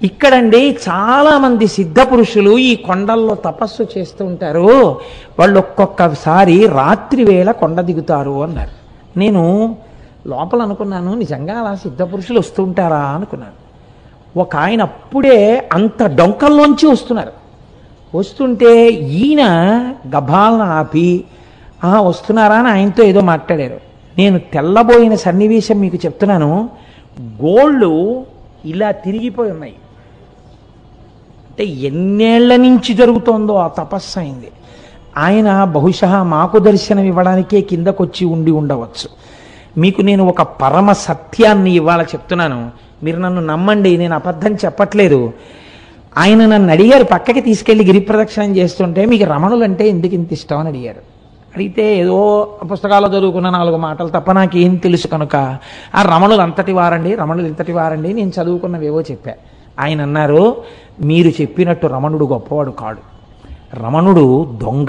ఇక్కడండి చాలా మంది సిద్ధ పురుషులు ఈ కొండల్లో తపస్సు చేస్తూ ఉంటారు వాళ్ళు ఒక్కొక్కసారి రాత్రి వేళ కొండ దిగుతారు అన్నారు నేను లోపల అనుకున్నాను నిజంగా అలా సిద్ధ పురుషులు వస్తుంటారా అనుకున్నాను ఒక ఆయన అప్పుడే అంత డొంకల్లోంచి వస్తున్నారు వస్తుంటే ఈయన గభాలను ఆపి "ఆ, వస్తున్నారా అని ఆయనతో ఏదో మాట్లాడారు నేను తెల్లబోయిన సన్నివేశం మీకు చెప్తున్నాను గోళ్ళు ఇలా తిరిగిపోయి ఉన్నాయి అంటే ఎన్నేళ్ల నుంచి జరుగుతోందో ఆ తపస్సు అయింది ఆయన బహుశా మాకు దర్శనం ఇవ్వడానికే కిందకొచ్చి ఉండి ఉండవచ్చు మీకు నేను ఒక పరమ సత్యాన్ని ఇవాళ చెప్తున్నాను మీరు నన్ను నమ్మండి నేను అబద్ధం చెప్పట్లేదు ఆయన నన్ను అడిగారు పక్కకి తీసుకెళ్లి గిరి ప్రదక్షిణం చేస్తుంటే మీకు రమణులు అంటే ఎందుకు ఇంత ఇష్టం అని అడిగారు అడిగితే ఏదో పుస్తకాల్లో చదువుకున్న నాలుగు మాటలు తప్ప నాకేం తెలుసు కనుక ఆ రమణులు అంతటి వారండి రమణులు ఇంతటి వారండి నేను చదువుకున్నవేవో చెప్పా ఆయన అన్నారు మీరు చెప్పినట్టు రమణుడు గొప్పవాడు కాడు రమణుడు దొంగ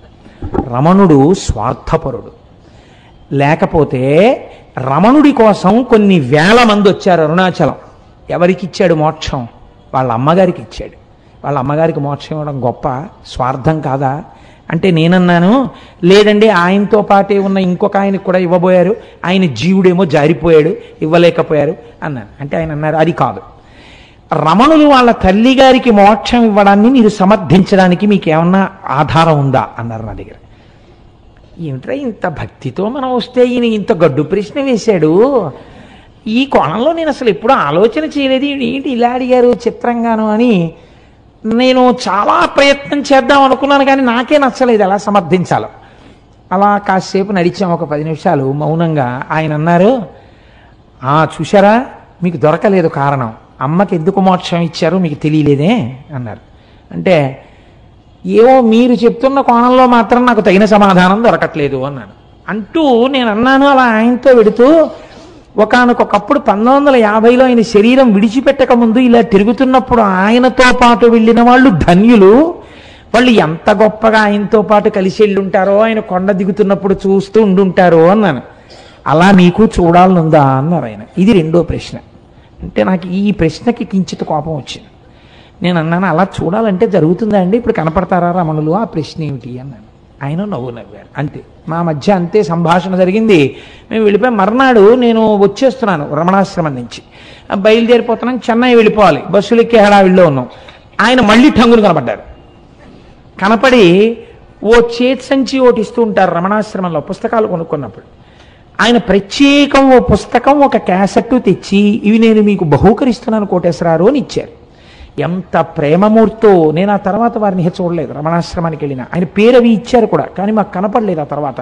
రమణుడు స్వార్థపరుడు లేకపోతే రమణుడి కోసం కొన్ని వేల మంది వచ్చారు అరుణాచలం ఎవరికి ఇచ్చాడు మోక్షం వాళ్ళ అమ్మగారికి ఇచ్చాడు వాళ్ళ అమ్మగారికి మోక్షం ఇవ్వడం గొప్ప స్వార్థం కాదా అంటే నేనన్నాను లేదండి ఆయనతో పాటే ఉన్న ఇంకొక ఆయనకు కూడా ఇవ్వబోయారు ఆయన జీవుడేమో జారిపోయాడు ఇవ్వలేకపోయారు అన్నాను అంటే ఆయన అన్నారు అది కాదు రమణులు వాళ్ళ తల్లి గారికి మోక్షం ఇవ్వడాన్ని మీరు సమర్థించడానికి మీకు ఏమన్నా ఆధారం ఉందా అన్నారు నా దగ్గర ఏమిట్రా ఇంత భక్తితో మనం వస్తే ఈయన ఇంత గడ్డు ప్రశ్న వేశాడు ఈ కోణంలో నేను అసలు ఎప్పుడూ ఆలోచన చేయలేదు ఈయన ఏంటి ఇలా అడిగారు చిత్రంగాను అని నేను చాలా ప్రయత్నం చేద్దాం అనుకున్నాను కానీ నాకే నచ్చలేదు ఎలా సమర్థించాలో అలా కాసేపు నడిచాం ఒక పది నిమిషాలు మౌనంగా ఆయన అన్నారు "ఆ, చూశారా మీకు దొరకలేదు కారణం అమ్మకి ఎందుకు మోక్షం ఇచ్చారో మీకు తెలియలేదే అన్నారు అంటే ఏవో మీరు చెప్తున్న కోణంలో మాత్రం నాకు తగిన సమాధానం దొరకట్లేదు అన్నాను అంటూ నేను అన్నాను అలా ఆయనతో వెడుతూ ఒకనకొకప్పుడు పంతొమ్మిది వందల యాభైలో ఆయన శరీరం విడిచిపెట్టక ముందు ఇలా తిరుగుతున్నప్పుడు ఆయనతో పాటు వెళ్ళిన వాళ్ళు ధన్యులు వాళ్ళు ఎంత గొప్పగా ఆయనతో పాటు కలిసి వెళ్ళుంటారో ఆయన కొండ దిగుతున్నప్పుడు చూస్తూ ఉండుంటారో అన్నాను అలా నీకు చూడాలనుందా అన్నారు ఆయన ఇది రెండో ప్రశ్న అంటే నాకు ఈ ప్రశ్నకి కించిత కోపం వచ్చింది నేను అన్నాను అలా చూడాలంటే జరుగుతుందా అండి ఇప్పుడు కనపడతారా రమణులు ఆ ప్రశ్న ఏమిటి అన్నాను ఆయన నవ్వు నవ్వారు అంతే మా మధ్య అంతే సంభాషణ జరిగింది మేము వెళ్ళిపోయి మర్నాడు నేను వచ్చేస్తున్నాను రమణాశ్రమం నుంచి ఆ బయలుదేరిపోతున్నాను చెన్నై వెళ్ళిపోవాలి బస్సులు ఎక్కే హడావిడిలో ఉన్నాం ఆయన మళ్ళీ టంగులు కనపడ్డారు కనపడి ఓ చేతి సంచి ఒకటి ఇస్తూ ఉంటారు రమణాశ్రమంలో పుస్తకాలు కొనుక్కున్నప్పుడు ఆయన ప్రత్యేకం ఓ పుస్తకం ఒక క్యాసెట్ తెచ్చి ఇవి నేను మీకు బహూకరిస్తున్నాను కోటేశ్వరారు అని ఇచ్చారు ఎంత ప్రేమమూర్తో నేను ఆ తర్వాత వారిని ఇహ చూడలేదు రమణాశ్రమానికి వెళ్ళిన ఆయన పేరు అవి ఇచ్చారు కూడా కానీ మాకు కనపడలేదు ఆ తర్వాత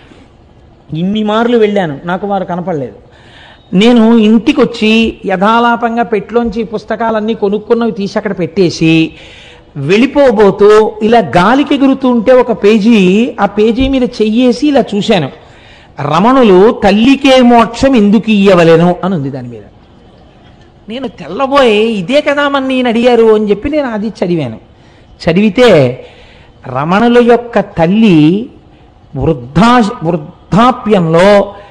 ఇన్ని మార్లు వెళ్ళాను నాకు వారు కనపడలేదు నేను ఇంటికి వచ్చి యథాలాపంగా పెట్లోంచి ఈ పుస్తకాలన్నీ కొనుక్కున్నవి తీసి అక్కడ పెట్టేసి వెళ్ళిపోబోతూ ఇలా గాలికి ఎగురుతూ ఉంటే ఒక పేజీ ఆ పేజీ మీద చెయ్యేసి ఇలా చూశాను రమణులు తల్లికే మోక్షం ఎందుకు ఇయ్యవలెను అని ఉంది దాని మీద నేను తెల్లబోయి ఇదే కదా మన నేను అడిగారు అని చెప్పి నేను అది చదివాను చదివితే రమణుల యొక్క తల్లి వృద్ధా వృద్ధాప్యంలో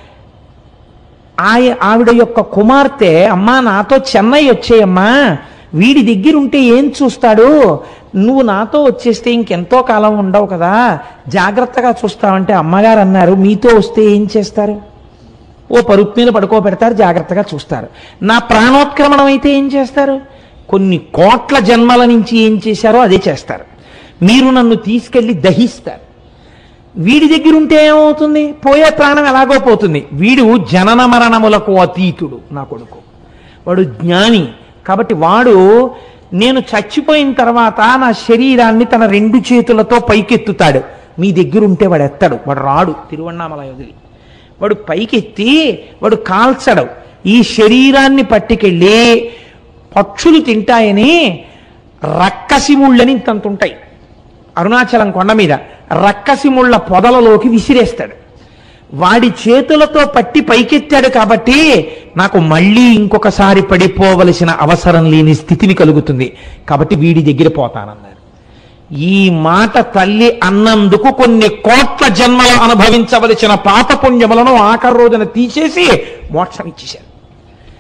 ఆయ ఆవిడ యొక్క కుమార్తె అమ్మా నాతో చెన్నై వచ్చేయమ్మా వీడి దగ్గర ఉంటే ఏం చూస్తాడు నువ్వు నాతో వచ్చేస్తే ఇంకెంతో కాలం ఉండవు కదా జాగ్రత్తగా చూస్తావంటే అమ్మగారు అన్నారు మీతో వస్తే ఏం చేస్తారు ఓ పరుపు మీద పడుకోబెడతారు జాగ్రత్తగా చూస్తారు నా ప్రాణోత్క్రమణం అయితే ఏం చేస్తారు కొన్ని కోట్ల జన్మల నుంచి ఏం చేశారో అదే చేస్తారు మీరు నన్ను తీసుకెళ్లి దహిస్తారు వీడి దగ్గర ఉంటే ఏమవుతుంది పోయే ప్రాణం ఎలాగో పోతుంది వీడు జనన మరణములకు అతీతుడు నా కొడుకు వాడు జ్ఞాని కాబట్టి వాడు నేను చచ్చిపోయిన తర్వాత నా శరీరాన్ని తన రెండు చేతులతో పైకెత్తుతాడు మీ దగ్గర ఉంటే వాడు ఎత్తాడు వాడు రాడు తిరువണ്ണామల వదిలి వాడు పైకెత్తి వాడు కాల్చడు ఈ శరీరాన్ని పట్టుకెళ్ళి పక్షులు తింటాయని రక్కసి ముళ్ళని ఇంతంత ఉంటాయి అరుణాచలం కొండ మీద రక్కసి ముళ్ళ పొదలలోకి విసిరేస్తాడు వాడి చేతులతో పట్టి పైకెత్తాడు కాబట్టి నాకు మళ్ళీ ఇంకొకసారి పడిపోవలసిన అవసరం లేని స్థితిని కలుగుతుంది కాబట్టి వీడి దగ్గర పోతానన్నారు ఈ మాట తల్లి అన్నందుకు కొన్ని కోట్ల జన్మలు అనుభవించవలసిన పాపపుణ్యములను ఆఖరి రోజున తీసేసి మోక్షం ఇచ్చేశారు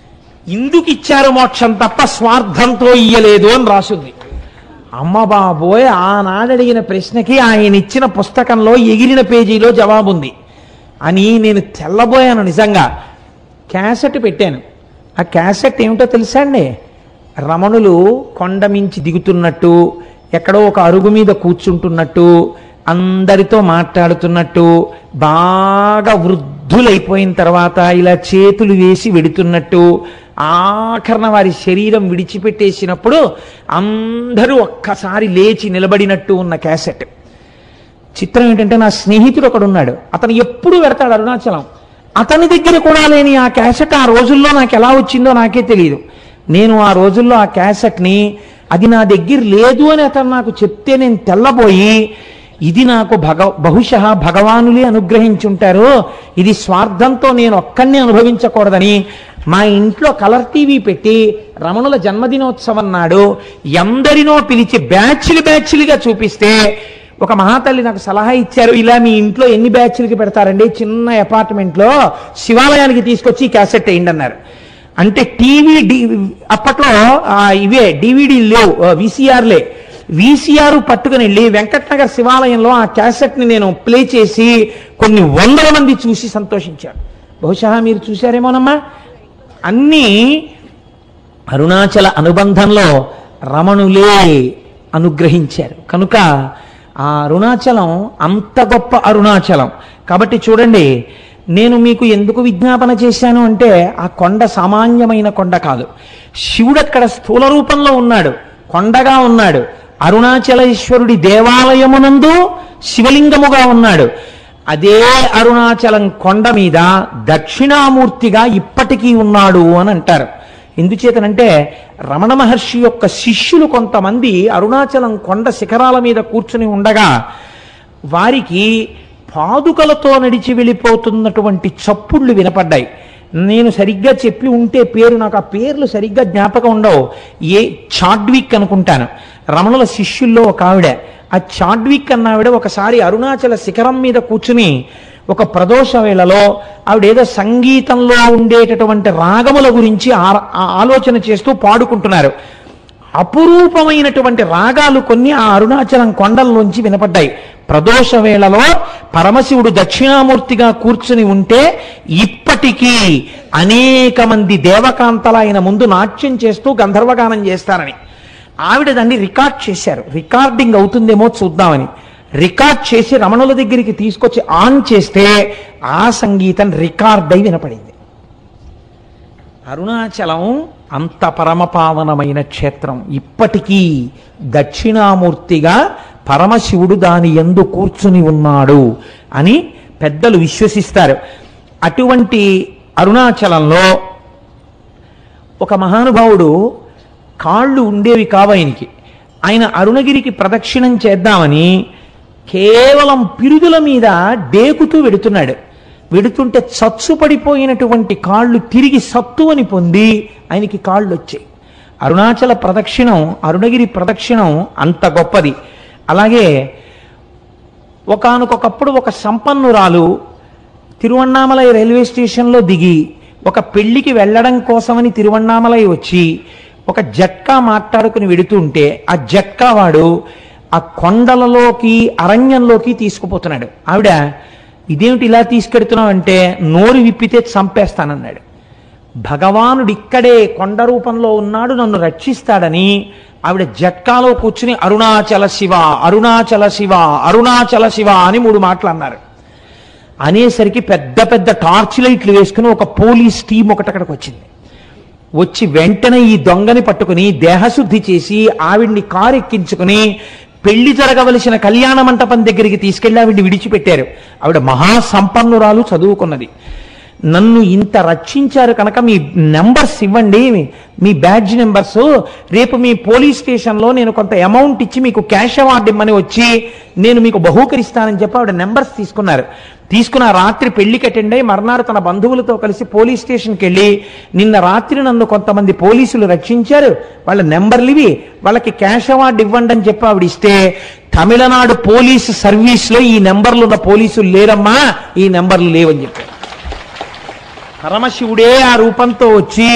ఇందుకు ఇచ్చారు మోక్షం తప్ప స్వార్థంతో ఇయ్యలేదు అని రాసుంది అమ్మ బాబోయ్ ఆనాడు అడిగిన ప్రశ్నకి ఆయన ఇచ్చిన పుస్తకంలో ఎగిరిన పేజీలో జవాబుంది అని నేను తెల్లబోయాను నిజంగా క్యాసెట్ పెట్టాను ఆ క్యాసెట్ ఏమిటో తెలుసా అండి రమణులు కొండ మించి దిగుతున్నట్టు ఎక్కడో ఒక అరుగు మీద కూర్చుంటున్నట్టు అందరితో మాట్లాడుతున్నట్టు బాగా వృద్ధులైపోయిన తర్వాత ఇలా చేతులు వేసి వెడుతున్నట్టు ఆఖరణ వారి శరీరం విడిచిపెట్టేసినప్పుడు అందరూ ఒక్కసారి లేచి నిలబడినట్టు ఉన్న క్యాసెట్ చిత్రం ఏంటంటే నా స్నేహితుడు ఒకడు ఉన్నాడు అతను ఎప్పుడు పెడతాడు అరుణాచలం అతని దగ్గర కూడా లేని ఆ క్యాసెట్ ఆ రోజుల్లో నాకు ఎలా వచ్చిందో నాకే తెలియదు నేను ఆ రోజుల్లో ఆ క్యాసెట్ని అది నా దగ్గర లేదు అని అతను నాకు చెప్తే నేను తెల్లబోయి ఇది నాకు భగ బహుశः భగవానులే అనుగ్రహించుంటారు ఇది స్వార్థంతో నేను ఒక్కడిని అనుభవించకూడదని మా ఇంట్లో కలర్ టీవీ పెట్టి రమణుల జన్మదినోత్సవం నాడు ఎందరినో పిలిచి బ్యాచ్లు బ్యాచ్లుగా చూపిస్తే ఒక మహాతల్లి నాకు సలహా ఇచ్చారు ఇలా మీ ఇంట్లో ఎన్ని బ్యాచ్లకి పెడతారండి చిన్న అపార్ట్మెంట్లో శివాలయానికి తీసుకొచ్చి ఈ క్యాసెట్ వేయండి అన్నారు అంటే టీవీ డి అప్పట్లో ఆ, ఇవే డివిడి లేవు విసిఆర్లే విసిఆర్ పట్టుకుని వెళ్ళి వెంకటనగర్ శివాలయంలో ఆ క్యాసెట్ని నేను ప్లే చేసి కొన్ని వందల మంది చూసి సంతోషించారు బహుశా మీరు చూశారేమోనమ్మా అన్నీ అరుణాచల అనుబంధంలో రమణులే అనుగ్రహించారు కనుక ఆ అరుణాచలం అంత గొప్ప అరుణాచలం కాబట్టి చూడండి నేను మీకు ఎందుకు విజ్ఞాపన చేశాను అంటే ఆ కొండ సామాన్యమైన కొండ కాదు శివుడు అక్కడ స్థూల రూపంలో ఉన్నాడు కొండగా ఉన్నాడు అరుణాచలేశ్వరుడి దేవాలయమునందు శివలింగముగా ఉన్నాడు అదే అరుణాచలం కొండ మీద దక్షిణామూర్తిగా ఇప్పటికీ ఉన్నాడు అని అంటారు ఎందుచేతనంటే రమణ మహర్షి యొక్క శిష్యులు కొంతమంది అరుణాచలం కొండ శిఖరాల మీద కూర్చుని ఉండగా వారికి పాదుకలతో నడిచి వెళ్ళిపోతున్నటువంటి చప్పుళ్ళు వినపడ్డాయి నేను సరిగ్గా చెప్పి ఉంటే పేరు నాకు ఆ పేర్లు సరిగ్గా జ్ఞాపకం ఉండవు ఏ చాడ్విక్ అనుకుంటాను రమణుల శిష్యుల్లో ఒక ఆవిడ ఆ చాడ్విక్ అన్న ఆవిడ ఒకసారి అరుణాచల శిఖరం మీద కూర్చుని ఒక ప్రదోష వేళలో ఆవిడ ఏదో సంగీతంలో ఉండేటటువంటి రాగముల గురించి ఆ- ఆ ఆలోచన చేస్తూ పాడుకుంటున్నారు అపురూపమైనటువంటి రాగాలు కొన్ని ఆ అరుణాచలం కొండల్లోంచి వినపడ్డాయి ప్రదోష వేళలో పరమశివుడు దక్షిణామూర్తిగా కూర్చుని ఉంటే ఇప్పటికీ అనేక మంది దేవకాంతల ఆయన ముందు నాట్యం చేస్తూ గంధర్వగానం చేస్తారని ఆవిడ దాన్ని రికార్డ్ చేశారు రికార్డింగ్ అవుతుందేమో చూద్దామని రికార్డ్ చేసి రమణుల దగ్గరికి తీసుకొచ్చి ఆన్ చేస్తే ఆ సంగీతం రికార్డ్ అయి వినపడింది అరుణాచలం అంత పరమపావనమైన క్షేత్రం ఇప్పటికీ దక్షిణామూర్తిగా పరమశివుడు దాని ఎందు కూర్చుని ఉన్నాడు అని పెద్దలు విశ్వసిస్తారు అటువంటి అరుణాచలంలో ఒక మహానుభావుడు కాళ్ళు ఉండేవి కావు ఆయనకి ఆయన అరుణగిరికి ప్రదక్షిణం చేద్దామని కేవలం పిరుదుల మీద డేకుతూ వెడుతున్నాడు వెడుతుంటే చచ్చు పడిపోయినటువంటి కాళ్ళు తిరిగి సత్తువని పొంది ఆయనకి కాళ్ళు వచ్చాయి అరుణాచల ప్రదక్షిణం అరుణగిరి ప్రదక్షిణం అంత గొప్పది అలాగే ఒకానొకప్పుడు ఒక సంపన్నురాలు తిరువണ്ണామలై రైల్వే స్టేషన్లో దిగి ఒక పెళ్లికి వెళ్ళడం కోసమని తిరువണ്ണామలై వచ్చి ఒక జట్కా మాట్లాడుకుని వెడుతుంటే ఆ జట్కా వాడు ఆ కొండలలోకి అరణ్యంలోకి తీసుకుపోతున్నాడు ఆవిడ ఇదేమిటి ఇలా తీసుకెడుతున్నావు అంటే నోరు విప్పితే చంపేస్తానన్నాడు భగవానుడు ఇక్కడే కొండ రూపంలో ఉన్నాడు నన్ను రక్షిస్తాడని ఆవిడ జట్కాలో కూర్చుని అరుణాచల శివ అరుణాచల శివ అరుణాచల శివ అని మూడు మాటలు అన్నారు అనేసరికి పెద్ద పెద్ద టార్చ్ లైట్లు వేసుకుని ఒక పోలీస్ టీం ఒకటి అక్కడికి వచ్చింది వచ్చి వెంటనే ఈ దొంగని పట్టుకుని దేహశుద్ధి చేసి ఆవిడ్ని కారు ఎక్కించుకుని పెళ్లి జరగవలసిన కళ్యాణ మంటపం దగ్గరికి తీసుకెళ్లి ఆవిడ్ని విడిచిపెట్టారు ఆవిడ మహాసంపన్నురాలు చదువుకున్నది నన్ను ఇంత రక్షించారు కనుక మీ నెంబర్స్ ఇవ్వండి మీ బ్యాడ్జ్ నెంబర్స్ రేపు మీ పోలీస్ స్టేషన్లో నేను కొంత అమౌంట్ ఇచ్చి మీకు క్యాష్ అవార్డు ఇమ్మని వచ్చి నేను మీకు బహూకరిస్తానని చెప్పి ఆవిడ నెంబర్స్ తీసుకున్నారు తీసుకున్న ఆ రాత్రి పెళ్లికి అటెండ్ అయి మర్నాడు తన బంధువులతో కలిసి పోలీస్ స్టేషన్కి వెళ్ళి నిన్న రాత్రి నన్ను కొంతమంది పోలీసులు రక్షించారు వాళ్ళ నెంబర్లు ఇవి వాళ్ళకి క్యాష్ అవార్డు ఇవ్వండి అని చెప్పి ఆవిడ ఇస్తే తమిళనాడు పోలీసు సర్వీస్లో ఈ నెంబర్లు ఉన్న పోలీసులు లేరమ్మా ఈ నెంబర్లు లేవని చెప్పారు పరమశివుడే ఆ రూపంతో వచ్చి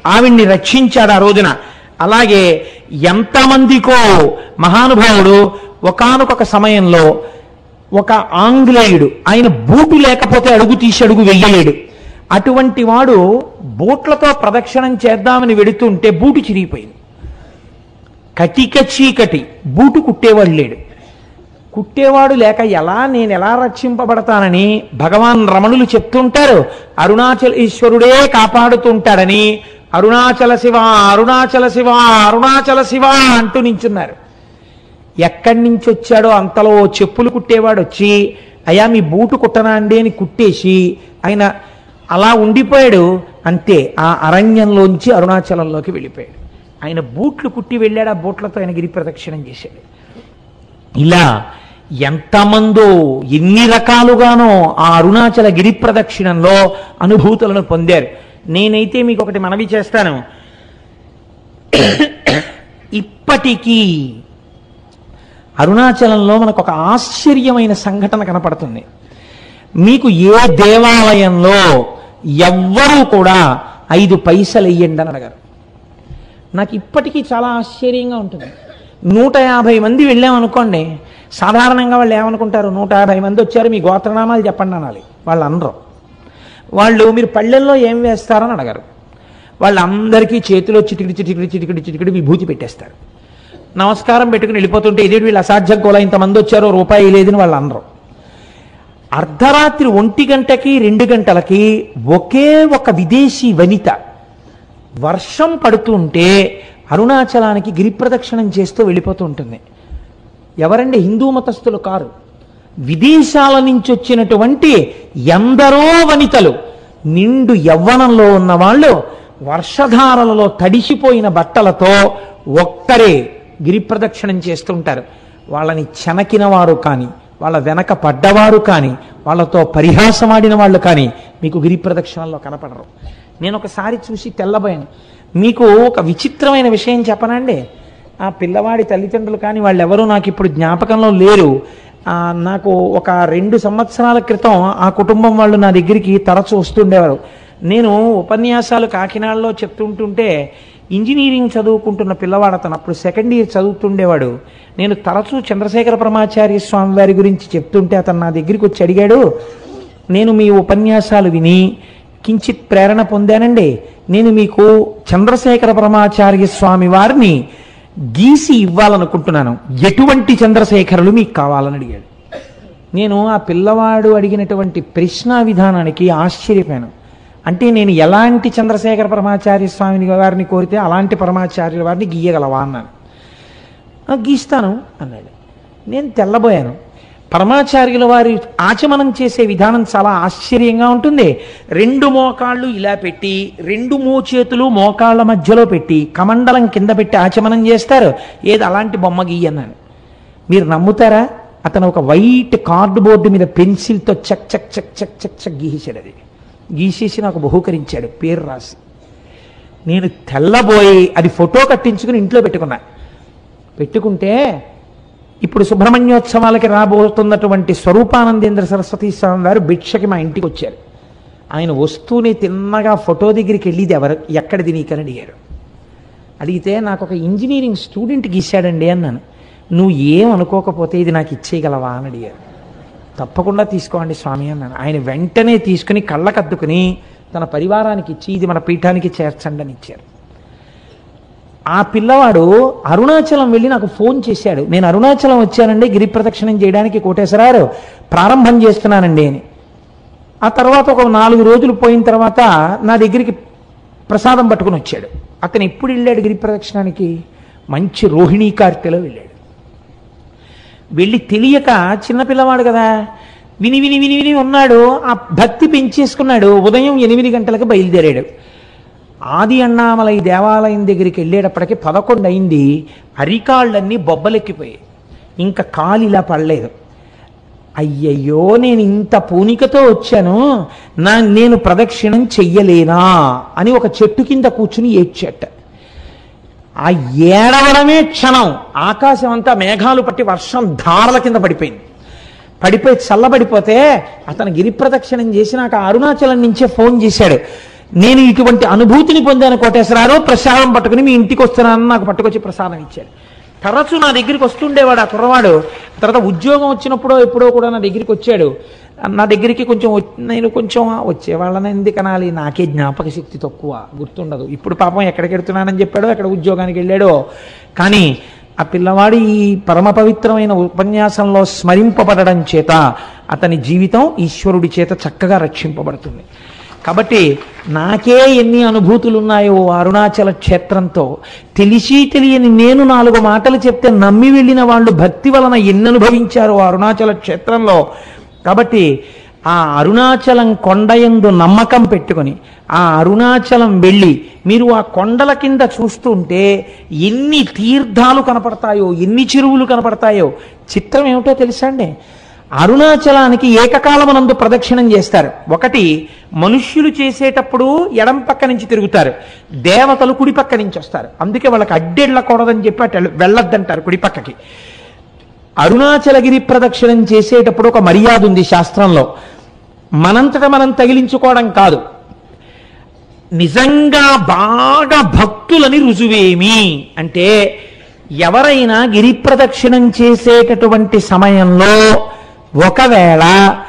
ఆవిడ్ని రక్షించాడు ఆ రోజున అలాగే ఎంతమందికో మహానుభావుడు ఒకానొక సమయంలో ఒక ఆంగ్లేయుడు ఆయన బూటు లేకపోతే అడుగు తీసి అడుగు వెయ్యలేడు అటువంటి వాడు బూట్లతో ప్రదక్షిణం చేద్దామని వెడుతుంటే బూటు చిరిగిపోయింది కటిక చీకటి బూటు కుట్టేవాడు లేడు కుట్టేవాడు లేక ఎలా నేను ఎలా రక్షింపబడతానని భగవాన్ రమణులు చెప్తుంటారు అరుణాచల ఈశ్వరుడే కాపాడుతుంటాడని అరుణాచల శివ అరుణాచల శివ అరుణాచల శివ అంటూ నించున్నారు ఎక్కడి నుంచి వచ్చాడో అంతలో ఓ చెప్పులు కుట్టేవాడు వచ్చి అయా మీ బూటు కుట్టనా అండి అని కుట్టేసి ఆయన అలా ఉండిపోయాడు అంతే ఆ అరణ్యంలోంచి అరుణాచలంలోకి వెళ్ళిపోయాడు ఆయన బూట్లు కుట్టి వెళ్ళాడు ఆ బూట్లతో ఆయన గిరి ప్రదక్షిణం చేశాడు ఇలా ఎంతమందో ఎన్ని రకాలుగానో ఆ అరుణాచల గిరి ప్రదక్షిణంలో అనుభూతులను పొందారు నేనైతే మీకు ఒకటి మనవి చేస్తాను ఇప్పటికీ అరుణాచలంలో మనకు ఒక ఆశ్చర్యమైన సంఘటన కనపడుతుంది మీకు ఏ దేవాలయంలో ఎవ్వరూ కూడా ఐదు పైసలు వెయ్యండి అని అడగారు నాకు ఇప్పటికీ చాలా ఆశ్చర్యంగా ఉంటుంది నూట యాభై మంది వెళ్ళామనుకోండి సాధారణంగా వాళ్ళు ఏమనుకుంటారు నూట యాభై మంది వచ్చారు మీ గోత్రనామాలు చెప్పండి అనాలి వాళ్ళు అనరు వాళ్ళు మీరు పళ్ళెల్లో ఏం వేస్తారని అడగరు వాళ్ళందరికీ చేతిలో చిటికిడి చిటికిడి చిటికిడి చిటికిడి విభూతి పెట్టేస్తారు నమస్కారం పెట్టుకుని వెళ్ళిపోతుంటే ఇదేంటి వీళ్ళు అసాధ్యం కూడా ఇంతమంది వచ్చారో రూపాయి లేదని వాళ్ళు అనరు అర్ధరాత్రి ఒంటి గంటకి రెండు గంటలకి ఒకే ఒక విదేశీ వనిత వర్షం పడుతుంటే అరుణాచలానికి గిరి ప్రదక్షిణం చేస్తూ వెళ్ళిపోతూ ఉంటుంది ఎవరండి హిందూ మతస్థులు కారు విదేశాల నుంచి వచ్చినటువంటి ఎందరో వనితలు నిండు యవ్వనంలో ఉన్న వాళ్ళు వర్షధారలలో తడిసిపోయిన బట్టలతో ఒక్కరే గిరి ప్రదక్షిణం చేస్తుంటారు వాళ్ళని చెనకిన వారు కానీ వాళ్ళ వెనక పడ్డవారు కానీ వాళ్ళతో పరిహాసమాడిన వాళ్ళు కానీ మీకు గిరి ప్రదక్షిణల్లో కనపడరు నేను ఒకసారి చూసి తెల్లబోయాను మీకు ఒక విచిత్రమైన విషయం చెప్పనండి ఆ పిల్లవాడి తల్లిదండ్రులు కానీ వాళ్ళు ఎవరు నాకు ఇప్పుడు జ్ఞాపకంలో లేరు ఆ, నాకు ఒక రెండు సంవత్సరాల క్రితం ఆ కుటుంబం వాళ్ళు నా దగ్గరికి తరచు వస్తుండేవారు నేను ఉపన్యాసాలు కాకినాడలో చెప్తుంటుంటే ఇంజనీరింగ్ చదువుకుంటున్న పిల్లవాడు అతను అప్పుడు సెకండ్ ఇయర్ చదువుతుండేవాడు నేను తరచూ చంద్రశేఖర పరమాచార్య స్వామి వారి గురించి చెప్తుంటే అతను నా దగ్గరికి వచ్చి అడిగాడు నేను మీ ఉపన్యాసాలు విని కించిత్ ప్రేరణ పొందానండి నేను మీకు చంద్రశేఖర పరమాచార్య స్వామి వారిని గీసి ఇవ్వాలనుకుంటున్నాను ఎటువంటి చంద్రశేఖరులు మీకు కావాలని అడిగాడు నేను ఆ పిల్లవాడు అడిగినటువంటి ప్రశ్న విధానానికి ఆశ్చర్యపోయాను అంటే నేను ఎలాంటి చంద్రశేఖర పరమాచార్య స్వామిని వారిని కోరితే అలాంటి పరమాచార్యుల వారిని గీయగలవా అన్నాను "ఆ, గీస్తాను అన్నాడు నేను తెల్లబోయాను పరమాచార్యుల వారి ఆచమనం చేసే విధానం చాలా ఆశ్చర్యంగా ఉంటుంది రెండు మోకాళ్ళు ఇలా పెట్టి రెండు మోచేతులు మోకాళ్ళ మధ్యలో పెట్టి కమండలం కింద పెట్టి ఆచమనం చేస్తారు ఏది అలాంటి బొమ్మ గీయన్నాను మీరు నమ్ముతారా అతను ఒక వైట్ కార్డు బోర్డు మీద పెన్సిల్తో చక్ చక్ చక్ చక్ చక్ చక్ గీసాడు అది గీసేసి నాకు బహుకరించాడు పేరు రాసి నేను తెల్లబోయి అది ఫోటో కట్టించుకుని ఇంట్లో పెట్టుకున్నా పెట్టుకుంటే ఇప్పుడు సుబ్రహ్మణ్యోత్సవాలకి రాబోతున్నటువంటి స్వరూపానందేంద్ర సరస్వతి స్వామి వారు భిక్షకి మా ఇంటికి వచ్చారు ఆయన వస్తూనే తిన్నగా ఫోటో దగ్గరికి వెళ్ళిది ఎవరు ఎక్కడిది నీకని అడిగారు అడిగితే నాకు ఒక ఇంజనీరింగ్ స్టూడెంట్ గీశాడండి అన్నాను నువ్వు ఏం అనుకోకపోతే ఇది నాకు ఇచ్చేయగలవా అని అడిగారు తప్పకుండా తీసుకోండి స్వామి అన్నాను ఆయన వెంటనే తీసుకుని కళ్ళకద్దుకుని తన పరివారానికి ఇచ్చి ఇది మన పీఠానికి చేర్చండి అని ఇచ్చారు ఆ పిల్లవాడు అరుణాచలం వెళ్ళి నాకు ఫోన్ చేశాడు నేను అరుణాచలం వచ్చానండి గిరి ప్రదక్షిణం చేయడానికి కోటేశ్వరారు ప్రారంభం చేస్తున్నానండి అని ఆ తర్వాత ఒక నాలుగు రోజులు పోయిన తర్వాత నా దగ్గరికి ప్రసాదం పట్టుకుని వచ్చాడు అతను ఎప్పుడు వెళ్ళాడు గిరి ప్రదక్షిణానికి మంచి రోహిణీ కార్తెలో వెళ్ళాడు వెళ్ళి తెలియక చిన్నపిల్లవాడు కదా విని విని విని విని ఉన్నాడు ఆ భక్తి పెంచేసుకున్నాడు ఉదయం ఎనిమిది గంటలకు బయలుదేరాడు ఆది అన్నామలై దేవాలయం దగ్గరికి వెళ్ళేటప్పటికి పదకొండు అయింది అరికాళ్ళన్నీ బొబ్బలెక్కిపోయాయి ఇంకా కాలు ఇలా పడలేదు అయ్యయ్యో నేను ఇంత పూనికతో వచ్చాను నా నేను ప్రదక్షిణం చెయ్యలేనా అని ఒక చెట్టు కింద కూర్చుని ఏడ్చేట ఆ ఏడవడమే క్షణం ఆకాశం అంతా మేఘాలు పట్టి వర్షం ధారల కింద పడిపోయింది పడిపోయి చల్లబడిపోతే అతను గిరి ప్రదక్షిణం చేసి నాకు ఆ అరుణాచలం నుంచే ఫోన్ చేశాడు నేను ఇటువంటి అనుభూతిని పొందాను కోటేశ్వరరావు ప్రసాదం పట్టుకుని మీ ఇంటికి వస్తున్నానని నాకు పట్టుకొచ్చి ప్రసాదం ఇచ్చాడు తరచు నా దగ్గరికి వస్తుండేవాడు ఆ కుర్రవాడు తర్వాత ఉద్యోగం వచ్చినప్పుడో ఎప్పుడో కూడా నా దగ్గరికి వచ్చాడు నా దగ్గరికి కొంచెం వచ్- నేను కొంచెం వచ్చేవాళ్ళని ఎందుకు అనాలి నాకే జ్ఞాపక శక్తి తక్కువ గుర్తుండదు ఇప్పుడు పాపం ఎక్కడికి వెళ్తున్నానని చెప్పాడో ఎక్కడ ఉద్యోగానికి వెళ్ళాడో కానీ ఆ పిల్లవాడి ఈ పరమ పవిత్రమైన ఉపన్యాసంలో స్మరింపబడడం చేత అతని జీవితం ఈశ్వరుడి చేత చక్కగా రక్షింపబడుతుంది కాబట్టి నాకే ఎన్ని అనుభూతులు ఉన్నాయో అరుణాచల క్షేత్రంతో తెలిసి తెలియని నేను నాలుగు మాటలు చెప్తే నమ్మి వెళ్ళిన వాళ్ళు భక్తి వలన ఎన్ని అనుభవించారో ఆ అరుణాచల క్షేత్రంలో కాబట్టి ఆ అరుణాచలం కొండయందు నమ్మకం పెట్టుకొని ఆ అరుణాచలం వెళ్ళి మీరు ఆ కొండల కింద చూస్తుంటే ఎన్ని తీర్థాలు కనపడతాయో ఎన్ని చెరువులు కనపడతాయో చిత్రం ఏమిటో తెలుసా అండి అరుణాచలానికి ఏకకాలమునందు ప్రదక్షిణం చేస్తారు ఒకటి మనుష్యులు చేసేటప్పుడు ఎడం పక్క నుంచి తిరుగుతారు దేవతలు కుడి పక్క నుంచి వస్తారు అందుకే వాళ్ళకి అడ్డెళ్ళకూడదని చెప్పి అటు వెళ్ళొద్దంటారు కుడి పక్కకి అరుణాచలగిరి ప్రదక్షిణం చేసేటప్పుడు ఒక మర్యాద ఉంది శాస్త్రంలో మనంతట మనం తగిలించుకోవడం కాదు నిజంగా బాగా భక్తులని రుజువేమి అంటే ఎవరైనా గిరి ప్రదక్షిణం చేసేటటువంటి సమయంలో ఒకవేళ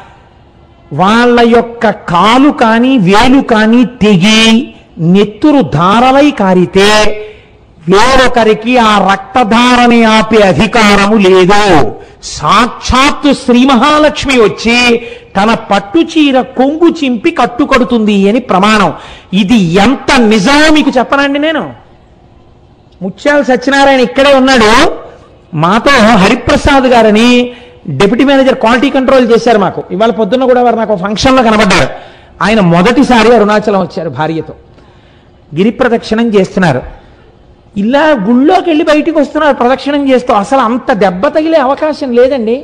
వాళ్ళ యొక్క కాలు కానీ వేలు కానీ తెగి నెత్తురు ధారలై కారితే వేరొకరికి ఆ రక్తధారని ఆపే అధికారము లేదు సాక్షాత్తు శ్రీ మహాలక్ష్మి వచ్చి తన పట్టు చీర కొంగు చింపి కట్టుకడుతుంది అని ప్రమాణం ఇది ఎంత నిజమో మీకు చెప్పనండి నేను ముత్యాల సత్యనారాయణ ఇక్కడే ఉన్నాడు మాతో హరిప్రసాద్ గారని డిప్యూటీ మేనేజర్ క్వాలిటీ కంట్రోల్ చేశారు మాకు ఇవాళ పొద్దున్న కూడా వారు నాకు ఫంక్షన్లో కనబడ్డారు ఆయన మొదటిసారి అరుణాచలం వచ్చారు భార్యతో గిరి ప్రదక్షిణం చేస్తున్నారు ఇలా గుళ్ళోకి వెళ్ళి బయటికి వస్తున్నారు ప్రదక్షిణం చేస్తూ అసలు అంత దెబ్బ తగిలే అవకాశం లేదండి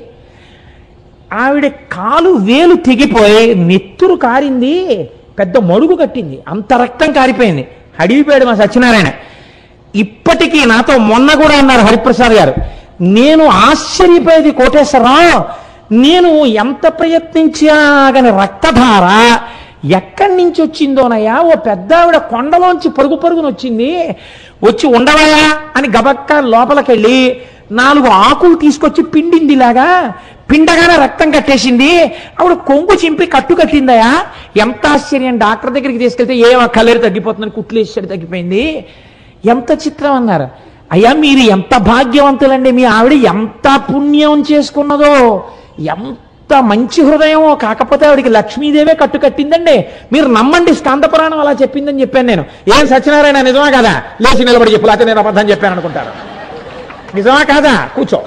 ఆవిడ కాలు వేలు తెగిపోయి నెత్తురు కారింది పెద్ద మడుగు కట్టింది అంత రక్తం కారిపోయింది అడిగిపోయాడు మా సత్యనారాయణ ఇప్పటికీ నాతో మొన్న కూడా అన్నారు హరిప్రసాద్ గారు నేను ఆశ్చర్యపోయేది కోటేశ్వరరావు నేను ఎంత ప్రయత్నించా కానీ రక్తధార ఎక్కడి నుంచి వచ్చిందోనయ్యా ఓ పెద్ద ఆవిడ కొండలోంచి పరుగు పరుగున వచ్చింది వచ్చి ఉండవయా అని గబక్క లోపలికెళ్ళి నాలుగు ఆకులు తీసుకొచ్చి పిండిందిలాగా పిండగానే రక్తం కట్టేసింది ఆవిడ కొంగు చింపి కట్టు కట్టిందయా ఎంత ఆశ్చర్యం డాక్టర్ దగ్గరికి తీసుకెళ్తే ఏ కలర్ తగ్గిపోతుందని కుట్లేసాడు తగ్గిపోయింది ఎంత చిత్రం అన్నారు అయ్యా మీరు ఎంత భాగ్యవంతులండి మీ ఆవిడ ఎంత పుణ్యం చేసుకున్నదో ఎంత మంచి హృదయమో కాకపోతే ఆవిడికి లక్ష్మీదేవే కట్టు కట్టిందండి మీరు నమ్మండి స్కాంద పురాణం అలా చెప్పిందని చెప్పాను నేను ఏం సత్యనారాయణ నిజమా కదా లేచి నిలబడి చెప్పు లేకపోతే నేను అబద్ధం చెప్పాను అనుకుంటారు నిజమా కాదా కూర్చో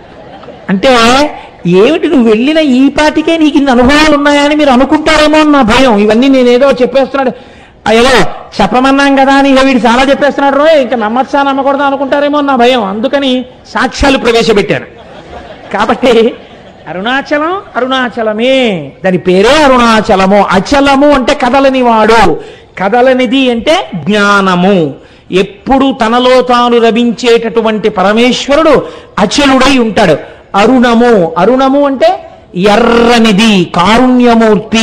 అంటే ఏమిటి నువ్వు వెళ్ళిన ఈ పాటికే నీకు ఇన్ని అనుభవాలు ఉన్నాయని మీరు అనుకుంటారేమో అని నా భయం ఇవన్నీ నేనేదో చెప్పేస్తున్నాడు అయ్యో చెప్పమన్నాం కదా అని ఇక వీడు చాలా చెప్పేస్తున్నాడు రో ఇంకా నమ్మచ్చా నమ్మకూడదా అనుకుంటారేమో అని నా భయం అందుకని సాక్ష్యాలు ప్రవేశపెట్టాను కాబట్టి అరుణాచలం అరుణాచలమే దాని పేరే అరుణాచలము అచలము అంటే కదలని వాడు కదలనిది అంటే జ్ఞానము ఎప్పుడు తనలో తాను రవించేటటువంటి పరమేశ్వరుడు అచలుడై ఉంటాడు అరుణము అరుణము అంటే ఎర్రనిది కారుణ్యమూర్తి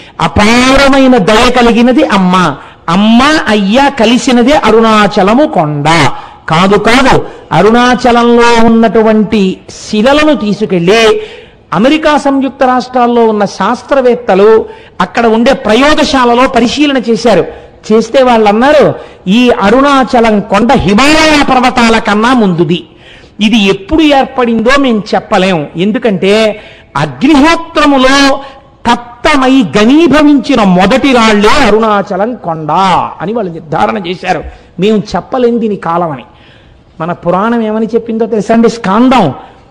అపారమైన దయ కలిగినది అమ్మ అమ్మ అయ్య కలిసినదే అరుణాచలము కొండ కాదు కాదు అరుణాచలంలో ఉన్నటువంటి శిలలను తీసుకెళ్ళి అమెరికా సంయుక్త రాష్ట్రాల్లో ఉన్న శాస్త్రవేత్తలు అక్కడ ఉండే ప్రయోగశాలలో పరిశీలన చేశారు చేస్తే వాళ్ళు అన్నారు ఈ అరుణాచలం కొండ హిమాలయ పర్వతాల కన్నా ముందుది ఇది ఎప్పుడు ఏర్పడిందో మేము చెప్పలేం ఎందుకంటే అగ్నిహోత్రములో తప్తమై గనీభవించిన మొదటి రాళ్లే అరుణాచలం కొండ అని వాళ్ళు నిర్ధారణ చేశారు మేము చెప్పలేం దీని కాలమని మన పురాణం ఏమని చెప్పిందో తెలుసా అండి స్కాందం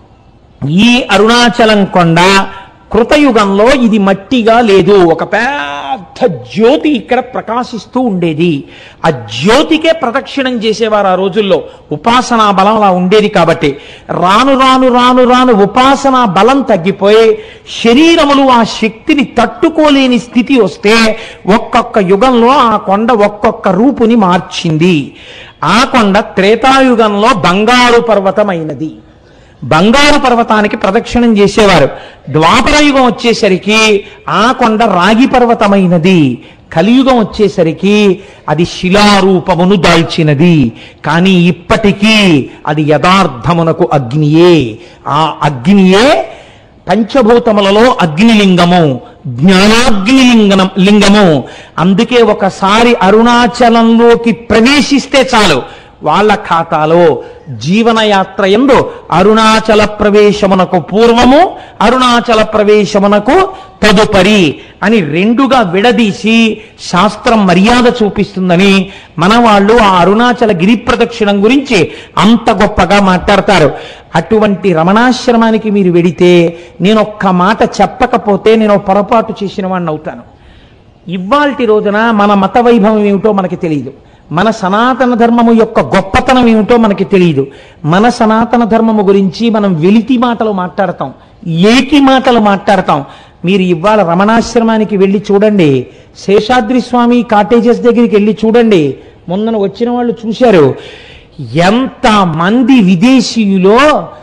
ఈ అరుణాచలం కొండ కృతయుగంలో ఇది మట్టిగా లేదు ఒక పెద్ద జ్యోతి ఇక్కడ ప్రకాశిస్తూ ఉండేది ఆ జ్యోతికే ప్రదక్షిణం చేసేవారు ఆ రోజుల్లో ఉపాసనా బలం అలా ఉండేది కాబట్టి రాను రాను రాను రాను ఉపాసనా బలం తగ్గిపోయి శరీరములు ఆ శక్తిని తట్టుకోలేని స్థితి వస్తే ఒక్కొక్క యుగంలో ఆ కొండ ఒక్కొక్క రూపుని మార్చింది ఆ కొండ త్రేతాయుగంలో బంగారు పర్వతమైనది బంగారు పర్వతానికి ప్రదక్షిణం చేసేవారు ద్వాపర యుగం వచ్చేసరికి ఆ కొండ రాగి పర్వతమైనది కలియుగం వచ్చేసరికి అది శిలారూపమును దాల్చినది కానీ ఇప్పటికీ అది యథార్థమునకు అగ్నియే ఆ అగ్నియే పంచభూతములలో అగ్నిలింగము జ్ఞానాగ్నిలింగనం లింగము అందుకే ఒకసారి అరుణాచలంలోకి ప్రవేశిస్తే చాలు వాళ్ళ ఖాతాలో జీవనయాత్ర ఎందు అరుణాచల ప్రవేశమునకు పూర్వము అరుణాచల ప్రవేశమునకు తదుపరి అని రెండుగా విడదీసి శాస్త్రం మర్యాద చూపిస్తుందని మన వాళ్ళు ఆ అరుణాచల గిరి ప్రదక్షిణం గురించి అంత గొప్పగా మాట్లాడతారు అటువంటి రమణాశ్రమానికి మీరు వెడితే నేను ఒక్క మాట చెప్పకపోతే నేను పొరపాటు చేసిన వాడిని అవుతాను ఇవాల్టి రోజున మన మత వైభవం ఏమిటో మనకి తెలియదు మన సనాతన ధర్మము యొక్క గొప్పతనం ఏమిటో మనకి తెలియదు మన సనాతన ధర్మము గురించి మనం వెలితి మాటలు మాట్లాడతాం ఏకి మాటలు మాట్లాడతాం మీరు ఇవాళ రమణాశ్రమానికి వెళ్ళి చూడండి శేషాద్రి స్వామి కాటేజెస్ దగ్గరికి వెళ్ళి చూడండి మొన్న వచ్చిన వాళ్ళు చూశారు ఎంత మంది విదేశీయులో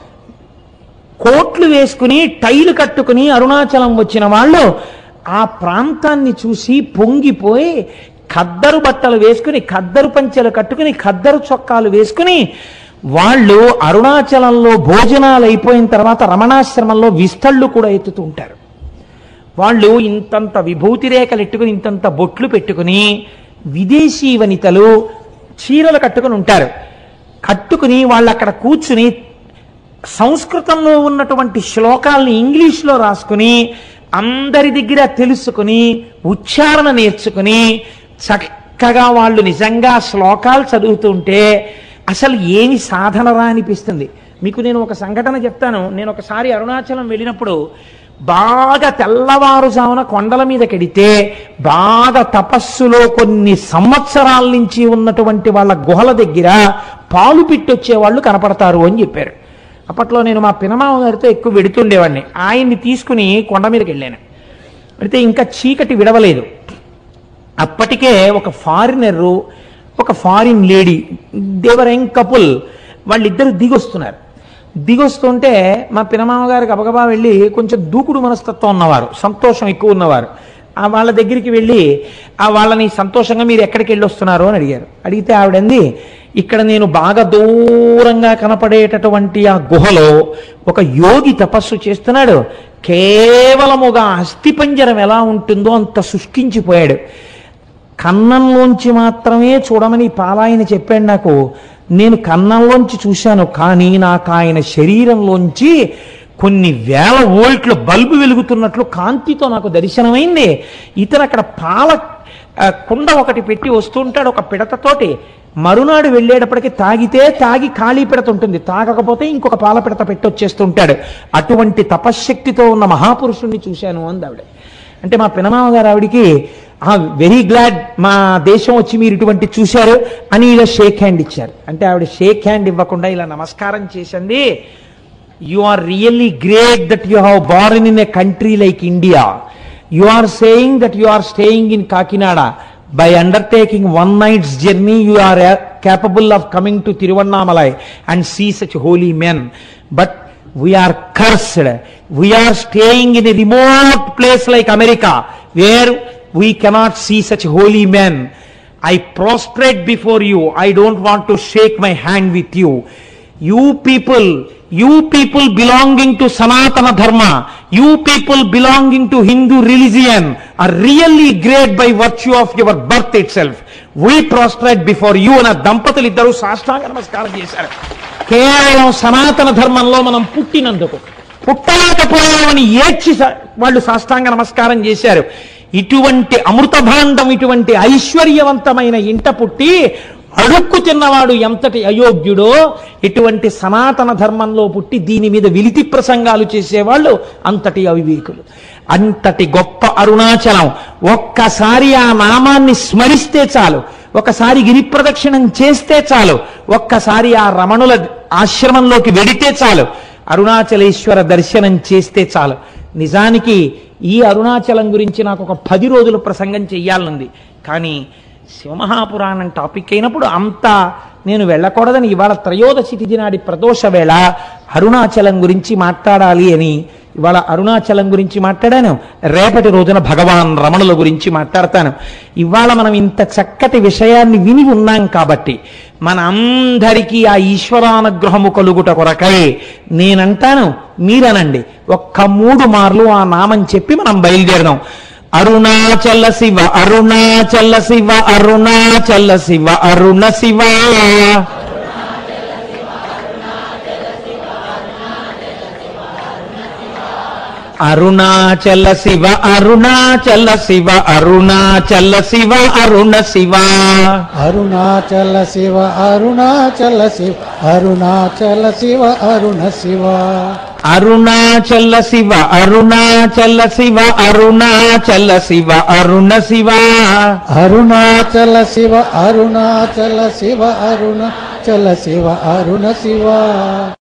కోట్లు వేసుకుని టైలు కట్టుకుని అరుణాచలం వచ్చిన వాళ్ళు ఆ ప్రాంతాన్ని చూసి పొంగిపోయి ఖద్దరు బట్టలు వేసుకుని ఖద్దరు పంచెలు కట్టుకుని ఖద్దరు చొక్కాలు వేసుకుని వాళ్ళు అరుణాచలంలో భోజనాలు అయిపోయిన తర్వాత రమణాశ్రమంలో విస్తళ్ళు కూడా ఎత్తుతూ ఉంటారు వాళ్ళు ఇంతంత విభూతి రేఖలు ఎట్టుకుని ఇంతంత బొట్లు పెట్టుకుని విదేశీ వనితలు చీరలు కట్టుకుని ఉంటారు కట్టుకుని వాళ్ళు అక్కడ కూర్చుని సంస్కృతంలో ఉన్నటువంటి శ్లోకాల్ని ఇంగ్లీష్లో రాసుకుని అందరి దగ్గర తెలుసుకుని ఉచ్చారణ నేర్చుకుని చక్కగా వాళ్ళు నిజంగా శ్లోకాలు చదువుతుంటే అసలు ఏమి సాధనరా అనిపిస్తుంది మీకు నేను ఒక సంఘటన చెప్తాను నేను ఒకసారి అరుణాచలం వెళ్ళినప్పుడు బాగా తెల్లవారుజామున కొండల మీద కెడితే బాగా తపస్సులో కొన్ని సంవత్సరాల నుంచి ఉన్నటువంటి వాళ్ళ గుహల దగ్గర పాలు పిట్టొచ్చే వాళ్ళు కనపడతారు అని చెప్పారు అప్పట్లో నేను మా పినమామ గారితో ఎక్కువ వెడుతుండేవాడిని ఆయన్ని తీసుకుని కొండ మీదకి వెళ్ళాను అయితే ఇంకా చీకటి విడవలేదు అప్పటికే ఒక ఫారినరు ఒక ఫారిన్ లేడీ దేవర్ యంగ్ కపుల్ వాళ్ళిద్దరు దిగొస్తున్నారు దిగొస్తుంటే మా పినమామ గారు గబగబా వెళ్ళి కొంచెం దూకుడు మనస్తత్వం ఉన్నవారు సంతోషం ఎక్కువ ఉన్నవారు ఆ వాళ్ళ దగ్గరికి వెళ్ళి ఆ వాళ్ళని సంతోషంగా మీరు ఎక్కడికి వెళ్ళి వస్తున్నారు అని అడిగారు అడిగితే ఆవిడంది ఇక్కడ నేను బాగా దూరంగా కనపడేటటువంటి ఆ గుహలో ఒక యోగి తపస్సు చేస్తున్నాడు కేవలముగా అస్థిపంజరం ఎలా ఉంటుందో అంత శుష్కించిపోయాడు కన్నంలోంచి మాత్రమే చూడమని పాలాయన చెప్పాడు నాకు నేను కన్నంలోంచి చూశాను కానీ నాకు ఆయన శరీరంలోంచి కొన్ని వేల వోల్ట్ల బల్బు వెలుగుతున్నట్లు కాంతితో నాకు దర్శనమైంది ఇతను అక్కడ పాల ఆ, కుండ ఒకటి పెట్టి వస్తుంటాడు ఒక పిడతతోటి మరునాడు వెళ్ళేటప్పటికి తాగితే తాగి ఖాళీ పిడత ఉంటుంది తాగకపోతే ఇంకొక పాల పిడత పెట్టి వచ్చేస్తుంటాడు అటువంటి తపశ్శక్తితో ఉన్న మహాపురుషుణ్ణి చూశాను అంది ఆవిడ అంటే మా పినమామ గారు ఆవిడికి వెరీ గ్లాడ్ మా దేశం వచ్చి మీరు ఇటువంటి చూశారు అని ఇలా షేక్ హ్యాండ్ ఇచ్చారు అంటే ఆవిడ షేక్ హ్యాండ్ ఇవ్వకుండా ఇలా నమస్కారం చేసింది you are really great that you have born in a country like India you are saying that you are staying in Kakinada by undertaking one night's journey you are capable of coming to Tiruvannamalai and see such holy men. But we are cursed. We are staying in a remote place like America where we cannot see such holy men. I prostrate before you. I don't want to shake my hand with you. You people, you people belonging to Sanatana Dharma, you people belonging to Hindu religion are really great by virtue of your birth itself. We prostrate before you అన్న దంపతులు ఇద్దరు సాష్టాంగ నమస్కారం చేశారు కేవలం సనాతన ధర్మంలో మనం పుట్టినందుకు పుట్టలేకపోయామని ఏడ్చి స- వాళ్ళు సాష్టాంగ నమస్కారం చేశారు ఇటువంటి అమృత భాండం ఇటువంటి ఐశ్వర్యవంతమైన ఇంట పుట్టి అడుక్కు తిన్నవాడు ఎంతటి అయోగ్యుడో ఇటువంటి సనాతన ధర్మంలో పుట్టి దీని మీద విలితి ప్రసంగాలు చేసేవాళ్ళు అంతటి అవివేకులు అంతటి గొప్ప అరుణాచలం ఒక్కసారి ఆ నామాన్ని స్మరిస్తే చాలు ఒకసారి గిరి ప్రదక్షిణం చేస్తే చాలు ఒక్కసారి ఆ రమణుల ఆశ్రమంలోకి వెడితే చాలు అరుణాచలేశ్వర దర్శనం చేస్తే చాలు నిజానికి ఈ అరుణాచలం గురించి నాకు ఒక పది రోజులు ప్రసంగం చెయ్యాలనుంది కానీ శివమహాపురాణం టాపిక్ అయినప్పుడు అంత నేను వెళ్ళకూడదని ఇవాళ త్రయోదశి తిథి నాడి ప్రదోష వేళ అరుణాచలం గురించి మాట్లాడాలి అని ఇవాళ అరుణాచలం గురించి మాట్లాడాను రేపటి రోజున భగవాన్ రమణుల గురించి మాట్లాడతాను ఇవాళ మనం ఇంత చక్కటి విషయాన్ని విని ఉన్నాం కాబట్టి మన అందరికీ ఆ ఈశ్వరానుగ్రహము కలుగుట కొరకై నేనంటాను మీరనండి ఒక్క మూడు మార్లు ఆ నామం చెప్పి మనం బయలుదేరదాం అరుణాచల శివ అరుణాచల శివ అరుణాచల శివ అరుణ శివ అరుణాచల శివ అరుణాచల శివ అరుణాచల శివ అరుణ శివ అరుణాచల శివ అరుణాచల శివ అరుణాచల శివ అరుణ శివ అరుణాచల శివ అరుణాచల శివ అరుణాచల శివ అరుణ శివ అరుణాచల శివ అరుణాచల శివ అరుణాచల శివ అరుణ శివ